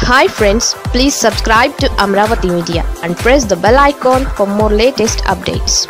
hi friends please subscribe to Amaravati media and press the bell icon for more latest updates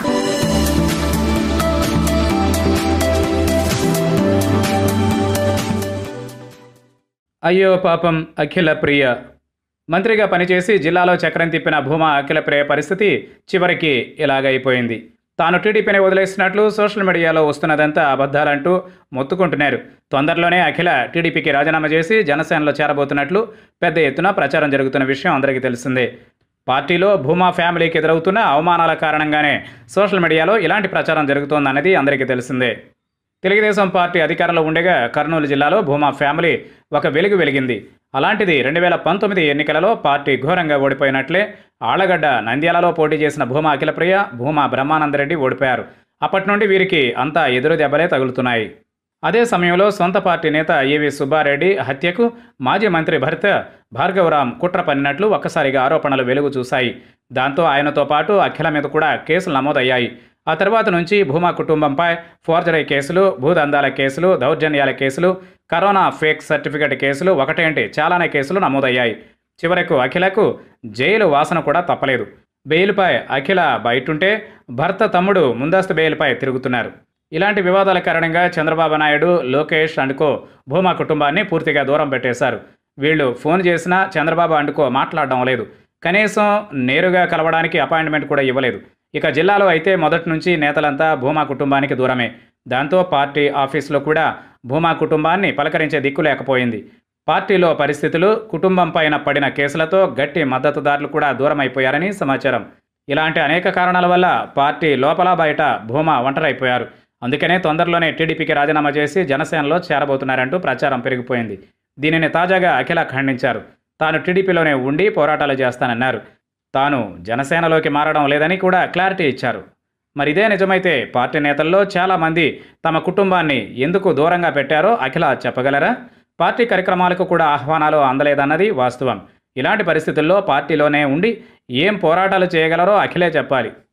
అయ్యో పాపం అఖిల ప్రియ మంత్రిగా పనిచేసి జిల్లాలో చక్రం తిప్పిన భూమా అఖిల ప్రియ పరిస్థితి చివరికి ఇలాగైపోయింది తాను టీడీపీని వదిలేసినట్లు సోషల్ మీడియాలో వస్తున్నదంతా అబద్ధాలంటూ మొత్తుకుంటున్నారు తొందరలోనే అఖిల టీడీపీకి రాజీనామా చేసి జనసేనలో చేరబోతున్నట్లు పెద్ద ఎత్తున ప్రచారం జరుగుతున్న విషయం అందరికీ తెలిసిందే పార్టీలో భూమా ఫ్యామిలీకి ఎదురవుతున్న అవమానాల కారణంగానే సోషల్ మీడియాలో ఇలాంటి ప్రచారం జరుగుతోందన్నది అందరికీ తెలిసిందే తెలుగుదేశం పార్టీ అధికారంలో ఉండగా కర్నూలు జిల్లాలో భూమా ఫ్యామిలీ ఒక వెలుగు వెలిగింది అలాంటిది రెండు వేల పంతొమ్మిది ఎన్నికలలో పార్టీ ఘోరంగా ఓడిపోయినట్లే ఆళ్లగడ్డ నంద్యాలలో పోటీ చేసిన భూమా అఖిలప్రియ భూమా బ్రహ్మానందరెడ్డి ఓడిపోయారు అప్పటి నుండి వీరికి అంతా ఎదురు దెబ్బలే తగులుతున్నాయి అదే సమయంలో సొంత పార్టీ నేత ఏవి సుబ్బారెడ్డి హత్యకు మాజీ మంత్రి భర్త భార్గవరాం కుట్ర పన్నినట్లు ఒక్కసారిగా ఆరోపణలు వెలుగు చూశాయి దాంతో ఆయనతో పాటు అఖిల మీద కూడా కేసులు నమోదయ్యాయి ఆ తర్వాత నుంచి భూమా కుటుంబంపై ఫోర్జరీ కేసులు భూదందాల కేసులు దౌర్జన్యాల కేసులు కరోనా ఫేక్ సర్టిఫికెట్ కేసులు ఒకటేంటి చాలానే కేసులు నమోదయ్యాయి చివరకు అఖిలకు జైలు వాసన కూడా తప్పలేదు బెయిల్పై అఖిల బయటుంటే భర్త తమ్ముడు ముందస్తు బెయిల్పై తిరుగుతున్నారు ఇలాంటి వివాదాల కారణంగా చంద్రబాబు నాయుడు లోకేష్ అండుకో భూమా కుటుంబాన్ని పూర్తిగా దూరం పెట్టేశారు వీళ్ళు ఫోన్ చేసినా చంద్రబాబు అండుకో మాట్లాడడం లేదు కనీసం నేరుగా కలవడానికి అపాయింట్మెంట్ కూడా ఇవ్వలేదు ఇక జిల్లాలో అయితే మొదటి నుంచి నేతలంతా భూమా కుటుంబానికి దూరమే దాంతో పార్టీ ఆఫీసులో కూడా భూమా కుటుంబాన్ని పలకరించే దిక్కు లేకపోయింది పార్టీలో పరిస్థితులు కుటుంబం పైన పడిన కేసులతో గట్టి మద్దతుదారులు కూడా దూరమైపోయారని సమాచారం ఇలాంటి అనేక కారణాల వల్ల పార్టీ లోపల బయట భూమా ఒంటరైపోయారు అందుకనే తొందరలోనే టీడీపీకి రాజీనామా చేసి జనసేనలో చేరబోతున్నారంటూ ప్రచారం పెరిగిపోయింది దీనిని తాజాగా అఖిల ఖండించారు తాను టీడీపీలోనే ఉండి పోరాటాలు చేస్తానన్నారు తాను జనసేనలోకి మారడం లేదని కూడా క్లారిటీ ఇచ్చారు మరి ఇదే నిజమైతే పార్టీ నేతల్లో చాలామంది తమ కుటుంబాన్ని ఎందుకు దూరంగా పెట్టారో అఖిల చెప్పగలరా పార్టీ కార్యక్రమాలకు కూడా ఆహ్వానాలు అందలేదన్నది వాస్తవం ఇలాంటి పరిస్థితుల్లో పార్టీలోనే ఉండి ఏం పోరాటాలు చేయగలరో అఖిలే చెప్పాలి